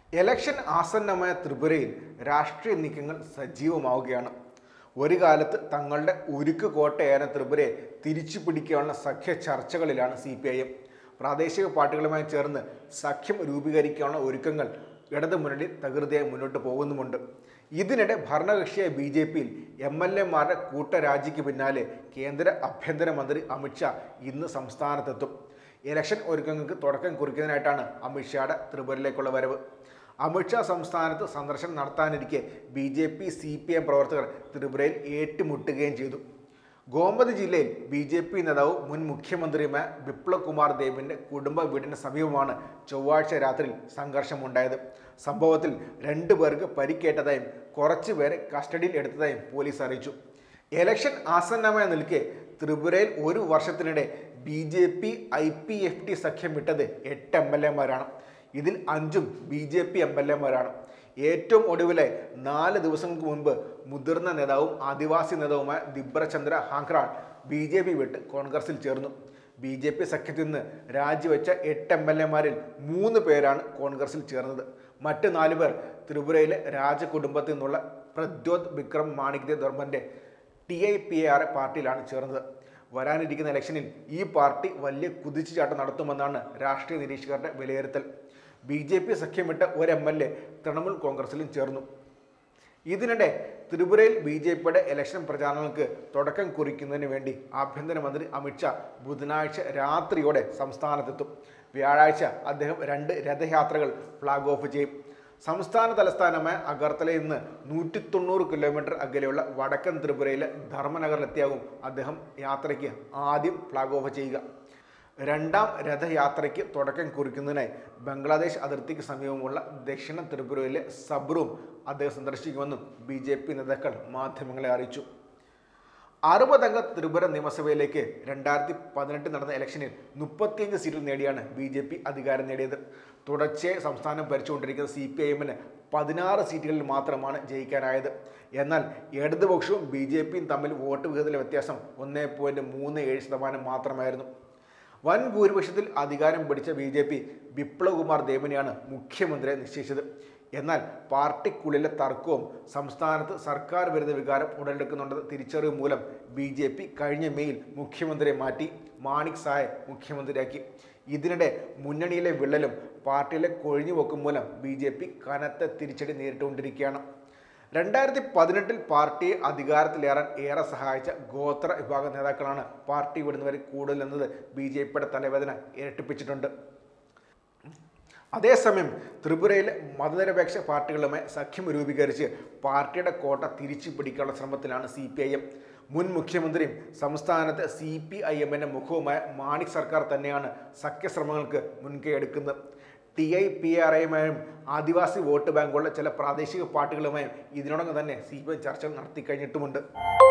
election ആസന്നമായ ത്രിപുരയിൽ രാഷ്ട്രീയ നീക്കങ്ങൾ സജീവമാവുകയാണ് ഒരു കാലത്ത് തങ്ങളുടെ ഉരുക്ക് കോട്ടയായ ത്രിപുരയെ തിരിച്ചു പിടിക്കാനുള്ള സഖ്യ ചർച്ചകളിലാണ് സി പി ഐ എം പ്രാദേശിക പാർട്ടികളുമായി ചേർന്ന് സഖ്യം രൂപീകരിക്കാനുള്ള ഒരുക്കങ്ങൾ ഇടതു മുന്നണി തകൃതിയായി മുന്നോട്ട് പോകുന്നുമുണ്ട് ഇതിനിടെ ഭരണകക്ഷിയായ ബി ജെ പിയിൽ എം എൽ എമാരുടെ കൂട്ടരാജിക്ക് പിന്നാലെ കേന്ദ്ര ആഭ്യന്തരമന്ത്രി അമിത്ഷാ ഇന്ന് സംസ്ഥാനത്തെത്തും ഇലക്ഷൻ ഒരുക്കങ്ങൾക്ക് തുടക്കം കുറിക്കുന്നതിനായിട്ടാണ് അമിത്ഷായുടെ ത്രിപുരയിലേക്കുള്ള വരവ് അമിത്ഷാ സംസ്ഥാനത്ത് സന്ദർശനം നടത്താനിരിക്കെ B J P C P M പ്രവർത്തകർ ത്രിപുരയിൽ ഏറ്റുമുട്ടുകയും ചെയ്തു ഗോമതി ജില്ലയിൽ ബി ജെ പി നേതാവും മുൻ മുഖ്യമന്ത്രിയുമായ ബിപ്ലബ് കുമാർ ദേബിന്റെ കുടുംബ വീടിന് സമീപമാണ് ചൊവ്വാഴ്ച രാത്രിയിൽ സംഘർഷമുണ്ടായത് സംഭവത്തിൽ രണ്ടു പേർക്ക് പരിക്കേറ്റതായും കുറച്ചു പേരെ കസ്റ്റഡിയിൽ എടുത്തതായും പോലീസ് അറിയിച്ചു എലക്ഷൻ ആസന്നമായി നിൽക്കെ ത്രിപുരയിൽ ഒരു വർഷത്തിനിടെ B J P I P F T സഖ്യം വിട്ടത് എട്ട് എം എൽ എമാരാണ് ഇതിൽ അഞ്ചും B J P M L എമാരാണ് ഏറ്റവും ഒടുവിലെ നാല് ദിവസങ്ങൾക്ക് മുൻപ് മുതിർന്ന നേതാവും ആദിവാസി നേതാവുമായ Dibachandra Hrangkhawl B J P വിട്ട് കോൺഗ്രസിൽ ചേർന്നു ബി ജെ പി സഖ്യത്തിൽ നിന്ന് രാജിവെച്ച എട്ട് എം എൽ എമാരിൽ മൂന്ന് പേരാണ് കോൺഗ്രസിൽ ചേർന്നത് മറ്റ് നാല് പേർ ത്രിപുരയിലെ രാജകുടുംബത്തിൽ നിന്നുള്ള പ്രദ്യോത് വിക്രം മാണിക് ധർമ്മന്റെ ടി ഐ പി ആർ പാർട്ടിയിലാണ് ചേർന്നത് വരാനിരിക്കുന്ന ഇലക്ഷനിൽ ഈ പാർട്ടി വലിയ കുതിച്ചുചാട്ടം നടത്തുമെന്നാണ് രാഷ്ട്രീയ നിരീക്ഷകരുടെ വിലയിരുത്തൽ ബി ജെ പി സഖ്യമിട്ട ഒരു എം എൽ എ തൃണമൂൽ കോൺഗ്രസിലും ചേർന്നു ഇതിനിടെ ത്രിപുരയിൽ ബി ജെ പിയുടെ ഇലക്ഷൻ പ്രചാരണങ്ങൾക്ക് തുടക്കം കുറിക്കുന്നതിന് വേണ്ടി ആഭ്യന്തരമന്ത്രി അമിത്ഷാ ബുധനാഴ്ച രാത്രിയോടെ സംസ്ഥാനത്തെത്തും വ്യാഴാഴ്ച അദ്ദേഹം രണ്ട് രഥയാത്രകൾ ഫ്ലാഗ് ഓഫ് ചെയ്യും സംസ്ഥാന തലസ്ഥാനമായ അഗർത്തലയിൽ നിന്ന് നൂറ്റി തൊണ്ണൂറ് കിലോമീറ്റർ അകലെയുള്ള വടക്കൻ ത്രിപുരയിലെ ധർമ്മനഗറിലെത്തിയാകും അദ്ദേഹം യാത്രയ്ക്ക് ആദ്യം ഫ്ലാഗ് ഓഫ് ചെയ്യുക രണ്ടാം രഥയാത്രയ്ക്ക് തുടക്കം കുറിക്കുന്നതിനായി ബംഗ്ലാദേശ് അതിർത്തിക്ക് സമീപമുള്ള ദക്ഷിണ ത്രിപുരയിലെ സബ്രൂം അദ്ദേഹം സന്ദർശിക്കുമെന്നും ബി ജെ പി നേതാക്കൾ മാധ്യമങ്ങളെ അറിയിച്ചു അറുപതംഗ ത്രിപുര നിയമസഭയിലേക്ക് രണ്ടായിരത്തി പതിനെട്ട് നടന്ന ഇലക്ഷനിൽ മുപ്പത്തിയഞ്ച് സീറ്റുകൾ നേടിയാണ് ബി ജെ പി അധികാരം നേടിയത് തുടർച്ചയായി സംസ്ഥാനം ഭരിച്ചുകൊണ്ടിരിക്കുന്ന സി പി ഐ എമ്മിന് പതിനാറ് സീറ്റുകളിൽ മാത്രമാണ് ജയിക്കാനായത് എന്നാൽ ഇടതുപക്ഷവും ബി ജെ പിയും തമ്മിൽ വോട്ട് വിഹിതത്തിലെ വ്യത്യാസം ഒന്നേ പോയിന്റ് മൂന്ന് ഏഴ് ശതമാനം മാത്രമായിരുന്നു വൻ ഭൂരിപക്ഷത്തിൽ അധികാരം പിടിച്ച B J P Biplab Kumar ദേബിനെയാണ് മുഖ്യമന്ത്രിയെ നിശ്ചയിച്ചത് എന്നാൽ പാർട്ടിക്കുള്ളിലെ തർക്കവും സംസ്ഥാനത്ത് സർക്കാർ വിരുദ്ധ വികാരം ഉടലെടുക്കുന്നുണ്ടെന്ന തിരിച്ചറിവ് മൂലം ബി ജെ പി കഴിഞ്ഞ മെയിൽ മുഖ്യമന്ത്രിയെ മാറ്റി മാണിക് സായെ മുഖ്യമന്ത്രിയാക്കി ഇതിനിടെ മുന്നണിയിലെ വിള്ളലും പാർട്ടിയിലെ കൊഴിഞ്ഞുപോക്കും മൂലം ബി ജെ പി കനത്ത തിരിച്ചടി നേരിട്ടുകൊണ്ടിരിക്കുകയാണ് രണ്ടായിരത്തി പതിനെട്ടിൽ പാർട്ടിയെ അധികാരത്തിലേറാൻ ഏറെ സഹായിച്ച ഗോത്ര വിഭാഗ നേതാക്കളാണ് പാർട്ടി വിടുന്നവരെ കൂടുതലെന്നത് ബി ജെ പിയുടെ തലവേദന ഇരട്ടിപ്പിച്ചിട്ടുണ്ട് അതേസമയം ത്രിപുരയിലെ മതനിരപേക്ഷ പാർട്ടികളുമായി സഖ്യം രൂപീകരിച്ച് പാർട്ടിയുടെ കോട്ട തിരിച്ചു പിടിക്കാനുള്ള ശ്രമത്തിലാണ് സി പി ഐ എം മുൻ മുഖ്യമന്ത്രിയും സംസ്ഥാനത്തെ സി പി ഐ എമ്മിൻ്റെ മുഖവുമായ മാണിക് സർക്കാർ തന്നെയാണ് സഖ്യശ്രമങ്ങൾക്ക് മുൻകൈ എടുക്കുന്നത് ടി ഐ പി ആർ ഐയുമായും ആദിവാസി വോട്ട് ബാങ്കുള്ള ചില പ്രാദേശിക പാർട്ടികളുമായും ഇതിനോടകം തന്നെ സി പി ഐ ചർച്ചകൾ നടത്തി കഴിഞ്ഞിട്ടുമുണ്ട്